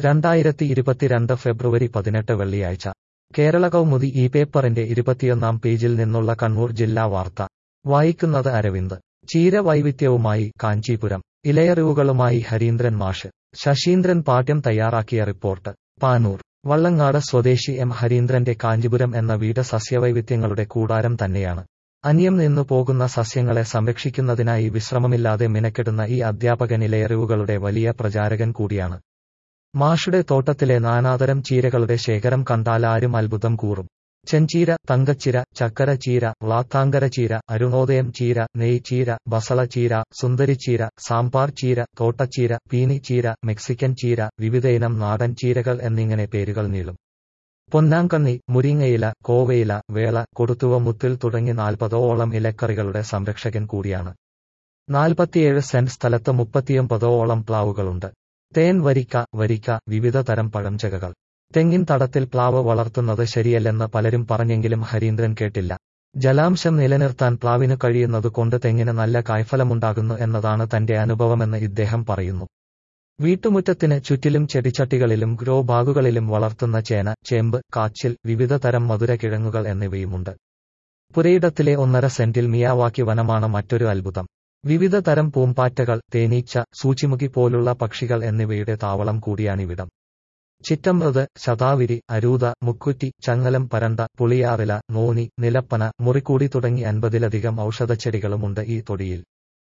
രണ്ടായിരത്തി ഇരുപത്തിരണ്ട് ഫെബ്രുവരി പതിനെട്ട് വെള്ളിയാഴ്ച കേരള കൗമുദി ഈ പേപ്പറിന്റെ ഇരുപത്തിയൊന്നാം പേജിൽ നിന്നുള്ള കണ്ണൂർ ജില്ലാ വാർത്ത വായിക്കുന്നത് അരവിന്ദ് ചീര വൈവിധ്യവുമായി കാഞ്ചീപുരം ഇലയറിവുകളുമായി ഹരീന്ദ്രൻ മാഷ് ശശീന്ദ്രൻ പാട്യം തയ്യാറാക്കിയ റിപ്പോർട്ട് പാനൂർ വള്ളങ്ങാട് സ്വദേശി എം ഹരീന്ദ്രന്റെ കാഞ്ചിപുരം എന്ന വീട് സസ്യവൈവിധ്യങ്ങളുടെ കൂടാരം തന്നെയാണ് അന്യം നിന്നു പോകുന്ന സസ്യങ്ങളെ സംരക്ഷിക്കുന്നതിനായി വിശ്രമമില്ലാതെ മിനക്കെടുന്ന ഈ അധ്യാപകൻ ഇലയറിവുകളുടെ വലിയ പ്രചാരകൻ കൂടിയാണ് മാഷുടെ തോട്ടത്തിലെ നാനാതരം ചീരകളുടെ ശേഖരം കണ്ടാൽ ആരും അത്ഭുതം കൂറും ചെഞ്ചീര തങ്കച്ചിര ചക്കര ചീര വ്ളാത്താങ്കര ചീര അരുണോദയം ചീര നെയ്ച്ചീര ബസള ചീര സുന്ദരിച്ചീര സാമ്പാർ ചീര തോട്ടച്ചീര പീനി ചീര മെക്സിക്കൻ ചീര വിവിധയിനം നാടൻ ചീരകൾ എന്നിങ്ങനെ പേരുകൾ നീളും പൊന്നാങ്കണ്ണി മുരിങ്ങയില കോവയില വേള കൊടുത്തുവ മുത്തിൽ തുടങ്ങി നാൽപ്പതോളം ഇലക്കറികളുടെ സംരക്ഷകൻ കൂടിയാണ് നാൽപ്പത്തിയേഴ് സെന്റ് സ്ഥലത്ത് മുപ്പത്തിയൊമ്പതോളം പ്ലാവുകളുണ്ട് തേൻ വരിക്ക വരിക്ക വിവിധ തരം പഴംചകകൾ തെങ്ങിൻ തടത്തിൽ പ്ലാവ് വളർത്തുന്നത് ശരിയല്ലെന്ന് പലരും പറഞ്ഞെങ്കിലും ഹരീന്ദ്രൻ കേട്ടില്ല ജലാംശം നിലനിർത്താൻ പ്ലാവിനു കഴിയുന്നത് കൊണ്ട് തെങ്ങിന് നല്ല കായ്ഫലമുണ്ടാകുന്നു എന്നതാണ് തന്റെ അനുഭവമെന്ന് ഇദ്ദേഹം പറയുന്നു വീട്ടുമുറ്റത്തിന് ചുറ്റിലും ചെടിച്ചട്ടികളിലും ഗ്രോ ബാഗുകളിലും വളർത്തുന്ന ചേന ചേമ്പ് കാച്ചിൽ വിവിധ തരം മധുരകിഴങ്ങുകൾ എന്നിവയുമുണ്ട് പുരയിടത്തിലെ ഒന്നര സെന്റിൽ മിയാവാക്കി വനമാണ് മറ്റൊരു അത്ഭുതം വിവിധ തരം പൂമ്പാറ്റകൾ തേനീച്ച സൂചിമുഖി പോലുള്ള പക്ഷികൾ എന്നിവയുടെ താവളം കൂടിയാണിവിടം ചിറ്റമൃത് ശതാവിരി അരൂത മുക്കുറ്റി ചങ്ങലം പരണ്ട പുളിയാറില നോനി നിലപ്പന മുറിക്കൂടി തുടങ്ങി അൻപതിലധികം ഔഷധച്ചെടികളുമുണ്ട് ഈ തൊടിയിൽ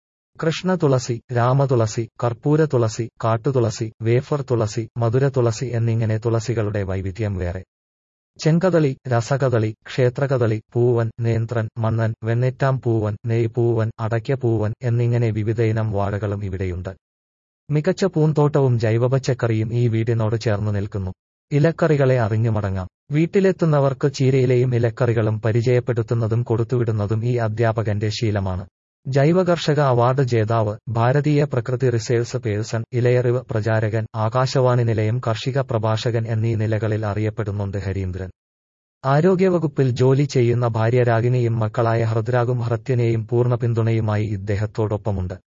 കൃഷ്ണതുളസി രാമതുളസി കർപ്പൂര തുളസി കാട്ടുതുളസി വേഫർ തുളസി മധുര തുളസി എന്നിങ്ങനെ തുളസികളുടെ വൈവിധ്യം വേറെ ചെങ്കതളി രസകതളി ക്ഷേത്രകതളി പൂവൻ നേന്ത്രൻ മണ്ണൻ വെണ്ണേറ്റാം പൂവൻ നെയ്പൂവൻ അടയ്ക്കപ്പൂവൻ എന്നിങ്ങനെ വിവിധയിനം വാഴകളും ഇവിടെയുണ്ട് മികച്ച പൂന്തോട്ടവും ജൈവപച്ചക്കറിയും ഈ വീടിനോട് ചേർന്നു നിൽക്കുന്നു ഇലക്കറികളെ അറിഞ്ഞു മടങ്ങാം വീട്ടിലെത്തുന്നവർക്ക് ചീരയിലെയും ഇലക്കറികളും പരിചയപ്പെടുത്തുന്നതും കൊടുത്തുവിടുന്നതും ഈ അധ്യാപകന്റെ ശീലമാണ് ജൈവകർഷക അവാർഡ് ജേതാവ് ഭാരതീയ പ്രകൃതി റിസേഴ്സ് പേഴ്സൺ ഇലയറിവ് പ്രചാരകൻ ആകാശവാണി നിലയം കാർഷിക പ്രഭാഷകൻ എന്നീ നിലകളിൽ അറിയപ്പെടുന്നുണ്ട് ഹരീന്ദ്രൻ ആരോഗ്യവകുപ്പിൽ ജോലി ചെയ്യുന്ന ഭാര്യ രാഗിണിയും മക്കളായ ഹൃദ്രാഗും ഹൃത്യനെയും പൂർണ്ണ പിന്തുണയുമായി ഇദ്ദേഹത്തോടൊപ്പമുണ്ട്